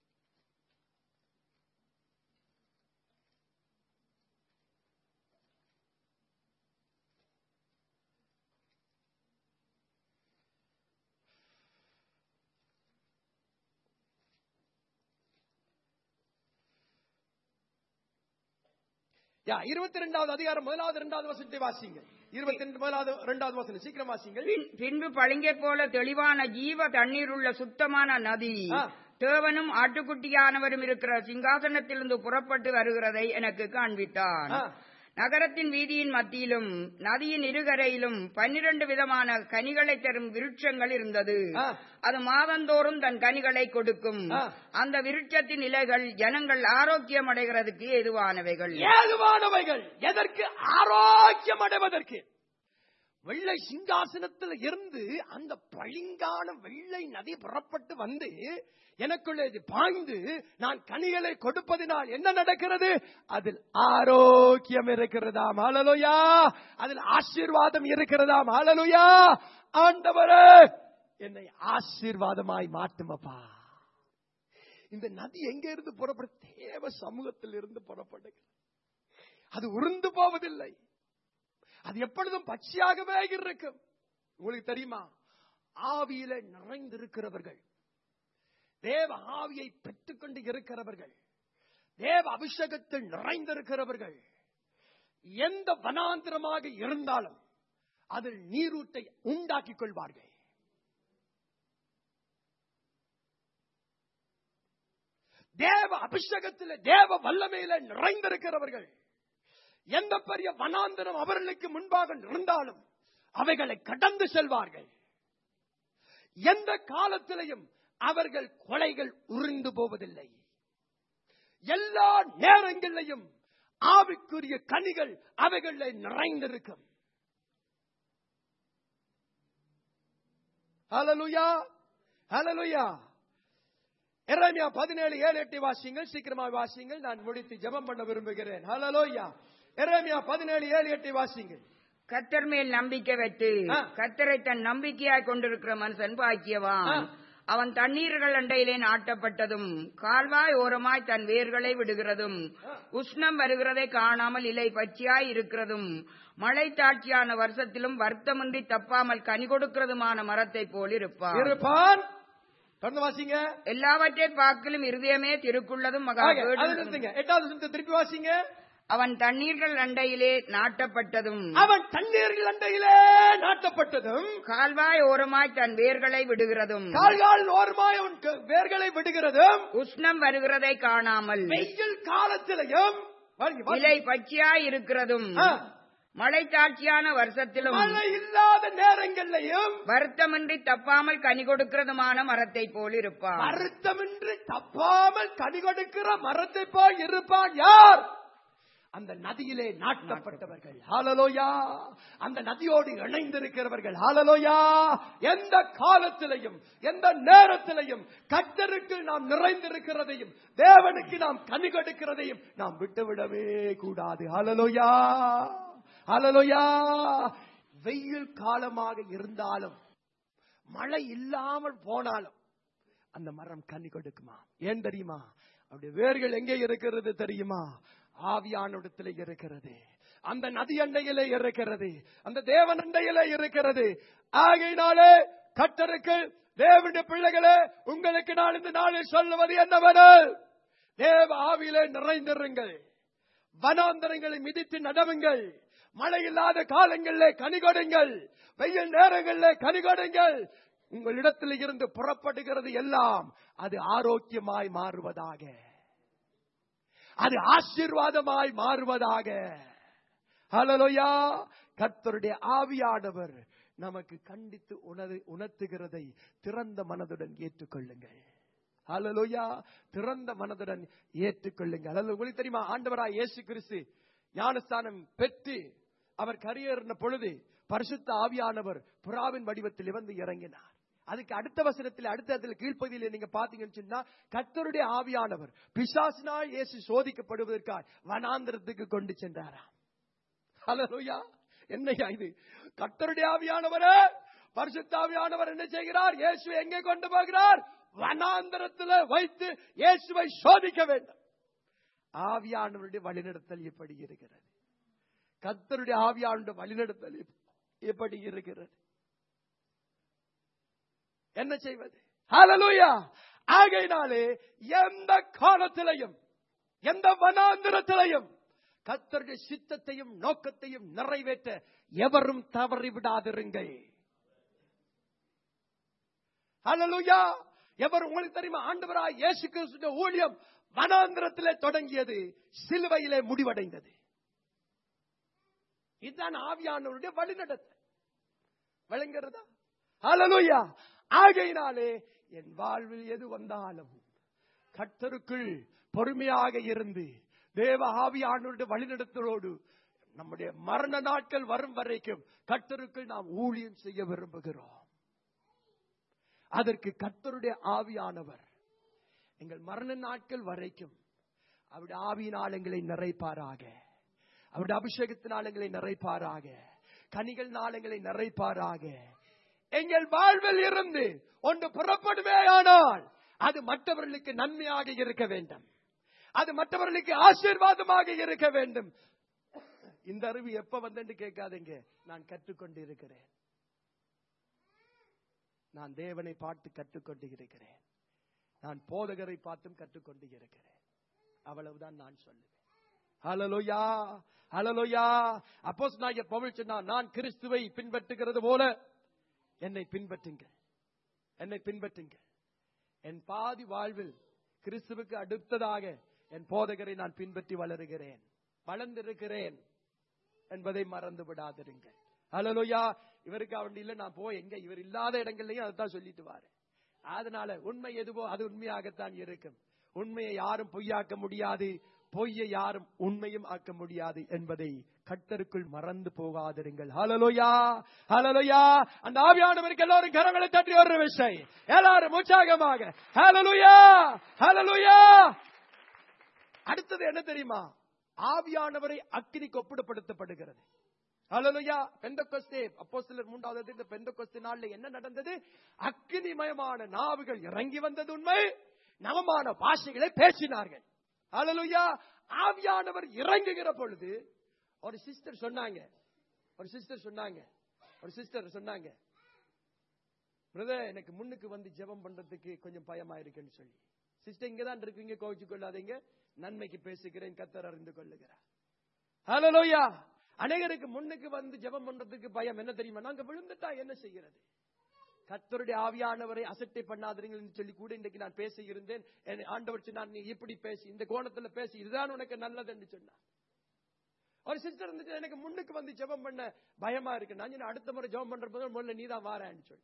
யா இருபத்தி ரெண்டாவது அதிகாரம் முதலாவது இரண்டாவது வசனத்தை வாசிங்க இருபத்தி ரெண்டு முதலாவது இரண்டாவது வசனம் சீக்கிரம் வாசிங்கள் பின்- பின்பு பளிங்கை போல தெளிவான ஜீவ தண்ணீர் உள்ள சுத்தமான நதி ஆ. தேவனும் ஆட்டுக்குட்டியானவரும் இருக்கிற சிங்காசனத்திலிருந்து புறப்பட்டு வருகிறதை எனக்கு காண்பித்தான் ஆ. நகரத்தின் வீதியின் மத்தியிலும் நதியின் இருகரையிலும் பன்னிரண்டு விதமான கனிகளை தரும் விருட்சங்கள் இருந்தது ஆ. அது மாதந்தோறும் தன் கனிகளை கொடுக்கும் ஆ. அந்த விருட்சத்தின் இலைகள் ஜனங்கள் ஆரோக்கியம் அடைகிறதுக்கு ஏதுவானவைகள் ஏதுவானவைகள் எதற்கு ஆரோக்கியம் அடைவதற்கு வெள்ளை சிங்காசனத்தில் இருந்து அந்த பளிங்கான வெள்ளை நதி புறப்பட்டு வந்து எனக்குள்ளே இது பாய்ந்து நான் கனிகளை கொடுப்பதினால் என்ன நடக்கிறது அதில் ஆரோக்கியம் இருக்கிறதாம் ஹalleluya அதில் ஆசீர்வாதம் இருக்கிறதாம் ஹalleluya ஆண்டவரே என்னை ஆசீர்வாதமாய் மாட்டுமப்பா இந்த நதி எங்க இருந்து புறப்படும் தேவ சமூகத்தில் இருந்து புறப்படுகிறது அது உருந்து போவதில்லை அது எப்பொழுதும் பச்சையாகவே இருக்கும் உங்களுக்கு தெரியுமா ஆவியில நிறைந்திருக்கிறவர்கள் தேவ ஆவியை பெற்றுக்கொண்டு இருக்கிறவர்கள் தேவ அபிஷேகத்தில் நிறைந்திருக்கிறவர்கள் எந்த வனாந்திரமாக இருந்தாலும் அதில் நீரூட்டை உண்டாக்கிக் கொள்வார்கள் தேவ அபிஷேகத்திலே தேவ வல்லமையில நிறைந்திருக்கிறவர்கள் எந்த பெரிய வனாந்தரம் அவர்களுக்கு முன்பாக இருந்தாலும் அவைகளை கடந்து செல்வார்கள் எந்த காலத்திலையும் அவர்கள் கொலைகள் உறிந்து போவதில்லை எல்லா நேரங்களிலையும் ஆவிக்குரிய கனிகள் அவைகளில் நிறைந்திருக்கும் ஹalleluya ஹalleluya எரேமியா பதினேழு ஏழு எட்டு வாசிங்கள் சீக்கிரமா வாசிங்கள் நான் முடித்து ஜெபம் பண்ண விரும்புகிறேன் ஹalleluya எரேமியா பதினேழு ஏழு எட்டு வாசிங்கள் கத்தர் மேல் நம்பிக்கை வைத்து ஆ. கத்தரை தன் நம்பிக்கையாய் கொண்டிருக்கிற மனுஷன் பாக்கியவான் ஆ. அவன் தண்ணீர்கள் அண்டையிலே நாட்டப்பட்டதும் கால்வாய் ஓரமாய் தன் வேர்களை விடுகிறதும் உஷ்ணம் வருகிறதை காணாமல் இலை பச்சையாய் இருக்கிறதும் மழை தாட்சியான வருஷத்திலும் வருத்தமின்றி தப்பாமல் கனி கொடுக்கிறதுமான மரத்தை போல் இருப்பான் இருப்பான் தொடர்ந்து வாசிங்க எல்லாவற்றை பார்க்கலும் இருதயமே திருக்குள்ளதும் மகா ஆக, அதை கேடும். நிறுத்துங்க எட்டாவது வசனத்தை திருப்பி வாசிங்க அவன் தண்ணீர்கள் அண்டையிலே நாட்டப்பட்டதும் அவன் தண்ணீர்கள் அண்டையிலே நாட்டப்பட்டதும் கால்வாய் ஓரமாய் தன் வேர்களை விடுகிறதும் கால்கால் ஓரமாய் அவன் க- வேர்களை விடுகிறதும் உஷ்ணம் வருகிறதை காணாமல் வெயில் காலத்திலையும் வாங்க, வாங்க. இலை பச்சையாய் இருக்கிறதும் ஆ. மழை தாட்சியான வருஷத்திலும் மழை இல்லாத நேரங்களிலையும் வருத்தமின்றி தப்பாமல் கனி கொடுக்கிறதுமான மரத்தை போல் இருப்பான் வருத்தமின்றி தப்பாமல் கனி கொடுக்கிற மரத்தை போய் இருப்பான் யார் அந்த நதியிலே நாட்டப்பட்டவர்கள் ஹalleluya அந்த நதியோடு இணைந்திருக்கிறவர்கள் ஹalleluya எந்த காலத்திலையும் எந்த நேரத்திலையும் கர்த்தருக்கு நாம் நிறைந்திருக்கிறதையும் தேவனுக்கு நாம் கனி கொடுக்கிறதையும் நாம் விட்டுவிடவே கூடாது ஹalleluya ஹalleluya வெயில் காலமாக இருந்தாலும் மழை இல்லாமல் போனாலும் அந்த மரம் கனி கொடுக்குமா ஏன் தெரியுமா அவருடைய வேர்கள் எங்கே இருக்கிறது தெரியுமா ஆவியானிடத்திலே இருக்கிறது அந்த நதி அண்டையிலே இருக்கிறது அந்த தேவன் அண்டையிலே இருக்கிறது ஆகையினாலே கட்டருக்கு தேவனுடைய பிள்ளைகளே உங்களுக்கு நான் இந்த நாளில் சொல்லுவது என்னவெனில் தேவ ஆவியிலே நிறைந்திருங்கள் வனாந்தரங்களை மிதித்து நடவுங்கள் மழை இல்லாத காலங்களிலே கனி கொடுங்கள் வெயில் நேரங்களிலே கனி கொடுங்கள் உங்களிடத்தில் இருந்து புறப்படுகிறது எல்லாம் அது ஆரோக்கியமாய் மாறுவதாக அது ஆசீர்வாதமாய் மாறுவதாக ஹalleluya கர்த்தருடைய ஆவியானவர் நமக்கு கண்டித்து உணரு உணர்த்துகிறதை திறந்த மனதுடன் ஏற்றுக்கொள்ளுங்கள் ஹalleluya திறந்த மனதுடன் ஏற்றுக்கொள்ளுங்கள் அல்லது உங்களுக்கு தெரியுமா ஆண்டவராய் இயேசு கிறிஸ்து ஞானஸ்தானம் பெற்று அவர் கரியேறின பொழுது பரிசுத்த ஆவியானவர் புறாவின் வடிவத்தில் வந்து இறங்கினார் அதுக்கு அடுத்த வசனத்தில் அடுத்த இடத்துல கீழ்ப்பகுதியில் நீங்க பாத்தீங்கன்னு சொன்னா கர்த்தருடைய ஆவியானவர் பிசாசினால் இயேசு சோதிக்கப்படுவதற்காக வனாந்திரத்துக்கு கொண்டு சென்றாராம் ஹalleluya என்னையா இது கர்த்தருடைய ஆவியானவரே பரிசுத்த ஆவியானவர் என்ன செய்கிறார் இயேசு எங்கே கொண்டு போகிறார் வனாந்தரத்தில் வைத்து இயேசுவை சோதிக்க வேண்டும் ஆவியானவருடைய வழிநடத்தல் எப்படி இருக்கிறது கர்த்தருடைய ஆவியானுடைய வழிநடத்தல் எப்- எப்படி இருக்கிறது என்ன செய்வது ஹalleluya ஆகையினாலே எந்த காலத்திலையும் எந்த வனாந்திரத்திலையும் கர்த்தருடைய சித்தத்தையும் நோக்கத்தையும் நிறைவேற்ற எவரும் தவறி விடாதிருங்கள் ஹalleluya எவர் உங்களுக்கு தெரியுமா ஆண்டவராய் இயேசு கிறிஸ்துவின் ஊழியம் வனாந்திரத்திலே தொடங்கியது சிலுவையிலே முடிவடைந்தது இதுதான் ஆவியானவருடைய வழிநடத்தல் விளங்குறதா ஹalleluya ஆகையினாலே என் வாழ்வில் எது வந்தாலும் கர்த்தருக்குள் பொறுமையாக இருந்து தேவ ஆவியானவருடைய வழிநடத்தலோடு நம்முடைய மரண நாட்கள் வரும் வரைக்கும் கர்த்தருக்குள் நாம் ஊழியம் செய்ய விரும்புகிறோம் அதற்கு கர்த்தருடைய ஆவியானவர் எங்கள் மரண நாட்கள் வரைக்கும் அவருடைய ஆவியினால் எங்களை நிறைப்பாராக அவருடைய அபிஷேகத்தினால் எங்களை நிறைப்பாராக கனிகள் நாளங்களை நிறைப்பாராக எங்கள் வாழ்வில் இருந்து ஒன்று புறப்படுவேயானால் அது மற்றவர்களுக்கு நன்மையாக இருக்க வேண்டும் அது மற்றவர்களுக்கு ஆசீர்வாதமாக இருக்க வேண்டும் இந்த அறிவு எப்ப வந்தேன்னு கேட்காதீங்க நான் கற்றுக்கொண்டு இருக்கிறேன் நான் தேவனை பார்த்து கற்றுக்கொண்டு இருக்கிறேன் நான் போதகரை பார்த்தும் கற்றுக்கொண்டு இருக்கிறேன் அவ்வளவுதான் நான் சொல்லுவேன் ஹalleluya ஹalleluya அப்போஸ்தலனாகிய பவுல் சொன்னார் நான் கிறிஸ்துவை பின்பற்றுகிறது போல என்னை பின்பற்றுங்கள் என்னை பின்பற்றுங்கள் என் பாதி வாழ்வில் கிறிஸ்துவுக்கு அடுத்ததாக என் போதகரை நான் பின்பற்றி வளருகிறேன் வளர்ந்திருக்கிறேன் என்பதை மறந்து விடாதிருங்கள் ஹalleluya இவருக்கு அவன் இல்ல நான் போய் எங்க இவர் இல்லாத இடங்கள்லயும் அதைத்தான் சொல்லிட்டு வாரு அதனால உண்மை எதுவோ அது உண்மையாகத்தான் இருக்கும் உண்மையை யாரும் பொய்யாக்க முடியாது பொய்யை யாரும் உண்மையும் ஆக்க முடியாது என்பதை கட்டருக்குள் மறந்து போகாதிருங்கள் ஹalleluya ஹalleluya அந்த ஆவியானவருக்கு எல்லாரும் கரங்களை தட்டி ஒரு விஷயம் எல்லாரும் உற்சாகமாக ஹalleluya ஹalleluya அடுத்தது என்ன தெரியுமா ஆவியானவரை அக்கினிக்கு ஒப்பிடப்படுத்தப்படுகிறது ஹalleluya பெந்தகோஸ்தே அப்போஸ்தலர் மூன்றாவது அதிகாரத்தில் பெந்தகோஸ்தே நாள்ல என்ன நடந்தது அக்கினிமயமான நாவுகள் இறங்கி வந்தது உண்மை நவமான பாஷைகளை பேசினார்கள் ஹalleluya ஆவியானவர் இறங்குகிற பொழுது ஒரு சிஸ்டர் சொன்னாங்க ஒரு சிஸ்டர் சொன்னாங்க ஒரு சிஸ்டர் சொன்னாங்க பிரதர் எனக்கு முன்னுக்கு வந்து ஜெபம் பண்றதுக்கு கொஞ்சம் பயமா இருக்குன்னு சொல்லி சிஸ்டர் இங்க தான் இருக்கீங்க கோவிச்சு கொள்ளாதீங்க நன்மைக்கு பேசுகிறேன் கத்தர் அறிந்து கொள்ளுகிறார் ஹalleluya அநேகருக்கு முன்னுக்கு வந்து ஜெபம் பண்றதுக்கு பயம் என்ன தெரியுமா நாங்க விழுந்துட்டா என்ன செய்கிறது கத்தருடைய ஆவியானவரை அசட்டை பண்ணாதீங்கன்னு சொல்லி கூட இன்றைக்கு நான் பேசி இருந்தேன் என் ஆண்டவர் சொன்னார் நீ இப்படி பேசி இந்த கோணத்துல பேசி இதுதான் உனக்கு நல்லது என்று சொன்னார் ஒரு சிஸ்டர் இருந்துச்சு எனக்கு முன்னுக்கு வந்து ஜெபம் பண்ண பயமா இருக்கு நான் சொன்னேன், அடுத்த முறை ஜெபம் பண்ற போது முதல்ல நீ தான் வாரேன்னு சொல்லி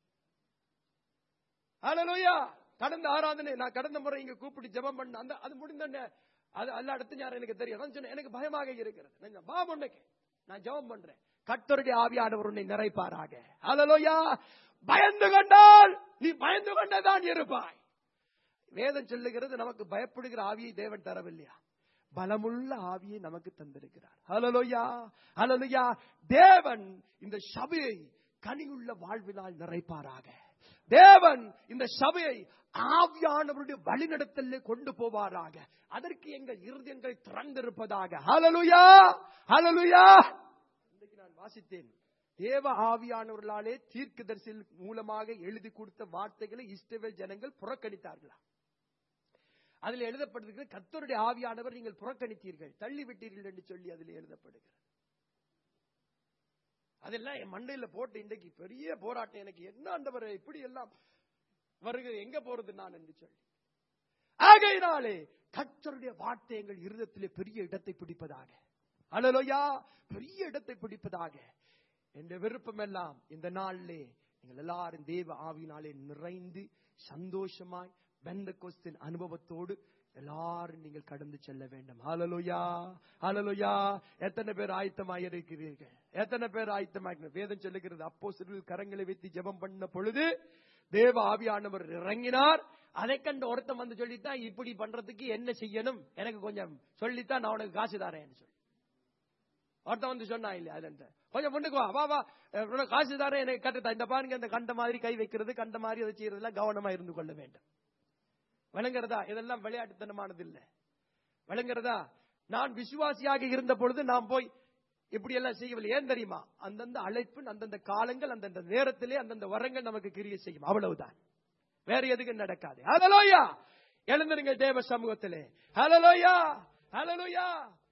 ஹalleluya கடந்த ஆராதனை நான் கடந்த முறை இங்க கூப்பிட்டு ஜெபம் பண்ண அந்த அது முடிந்தோடனே அது அல்ல அடுத்த ஞானம் எனக்கு தெரியும் அதான் சொன்னேன் எனக்கு பயமாக இருக்கிறது நான் சொன்னேன், வா முன்னுக்கு நான் ஜெபம் பண்றேன் கர்த்தருடைய ஆவியானவர் உன்னை நிறைப்பாராக ஹalleluya பயந்து கொண்டால் நீ பயந்து கொண்டதான் இருப்பாய் வேதம் சொல்லுகிறது நமக்கு பயப்படுகிற ஆவியை தேவன் தரவில்லையா பலமுள்ள ஆவியை நமக்கு தந்திருக்கிறார் ஹalleluya ஹalleluya தேவன் இந்த சபையை கனியுள்ள வாழ்வினால் நிறைப்பாராக தேவன் இந்த சபையை ஆவியானவருடைய வழிநடத்தலே கொண்டு போவாராக அதற்கு எங்கள் இருதயங்கள் திறந்திருப்பதாக ஹalleluya ஹalleluya இன்றைக்கு நான் வாசித்தேன் தேவ ஆவியானவர்களாலே தீர்க்கதரிசிகள் மூலமாக எழுதி கொடுத்த வார்த்தைகளை இஸ்ரவேல் ஜனங்கள் புறக்கணித்தார்களா அதில் எழுதப்பட்டிருக்கிறது கர்த்தருடைய ஆவியானவர் நீங்கள் புறக்கணித்தீர்கள் தள்ளிவிட்டீர்கள் என்று சொல்லி அதில் எழுதப்படுகிறது அதெல்லாம் என் மண்டையில போட்டு இன்றைக்கு பெரிய போராட்டம் எனக்கு என்ன ஆண்டவர் இப்படி எல்லாம் வருகிற எங்க போறது நான் என்று சொல்லி ஆகையினாலே கர்த்தருடைய வார்த்தை எங்கள் இருதயத்திலே பெரிய இடத்தை பிடிப்பதாக அலலோயா பெரிய இடத்தை பிடிப்பதாக என்ற விருப்பம் எல்லாம் இந்த நாளிலே நீங்கள் எல்லாரும் தேவ ஆவியினாலே நிறைந்து சந்தோஷமாய் பெந்த கொஸ்தின் அனுபவத்தோடு எல்லாரும் நீங்கள் கடந்து செல்ல வேண்டும் ஹalleluya ஹalleluya எத்தனை பேர் ஆயத்தமாய் இருக்கிறீர்கள் எத்தனை பேர் ஆயத்தமாய் வேதம் சொல்லுகிறது அப்போ கரங்களை வைத்து ஜெபம் பண்ண பொழுது தேவ ஆவியானவர் இறங்கினார் அதை கண்டு ஒருத்தன் வந்து சொல்லித்தான் இப்படி பண்றதுக்கு என்ன செய்யணும் எனக்கு கொஞ்சம் சொல்லித்தான் நான் உனக்கு காசு தரேன்னு சொல்லி ஒருத்தன் வந்து சொன்னா இல்லையா அதுல கொஞ்சம் முன்னுக்கு வா வா வா அஹ் உனக்கு காசு தரேன் எனக்கு கட்டுத்தா இந்த பாருங்க இந்த கண்ட மாதிரி கை வைக்கிறது கண்ட மாதிரி அதை செய்யறதெல்லாம் கவனமா இருந்து கொள்ள வேண்டும் விளங்குறதா இதெல்லாம் விளையாட்டுத்தனமானது இல்ல விளங்குறதா நான் விசுவாசியாக இருந்த பொழுது நான் போய் இப்படி எல்லாம் செய்யவில்லை ஏன் தெரியுமா அந்தந்த அழைப்பு அந்தந்த காலங்கள் அந்தந்த நேரத்திலே அந்தந்த வரங்கள் நமக்கு கிரிய செய்யும் அவ்வளவுதான் வேற எதுக்கும் நடக்காது ஹalleluya எழுந்திருங்க தேவ சமூகத்திலே ஹalleluya ஹalleluya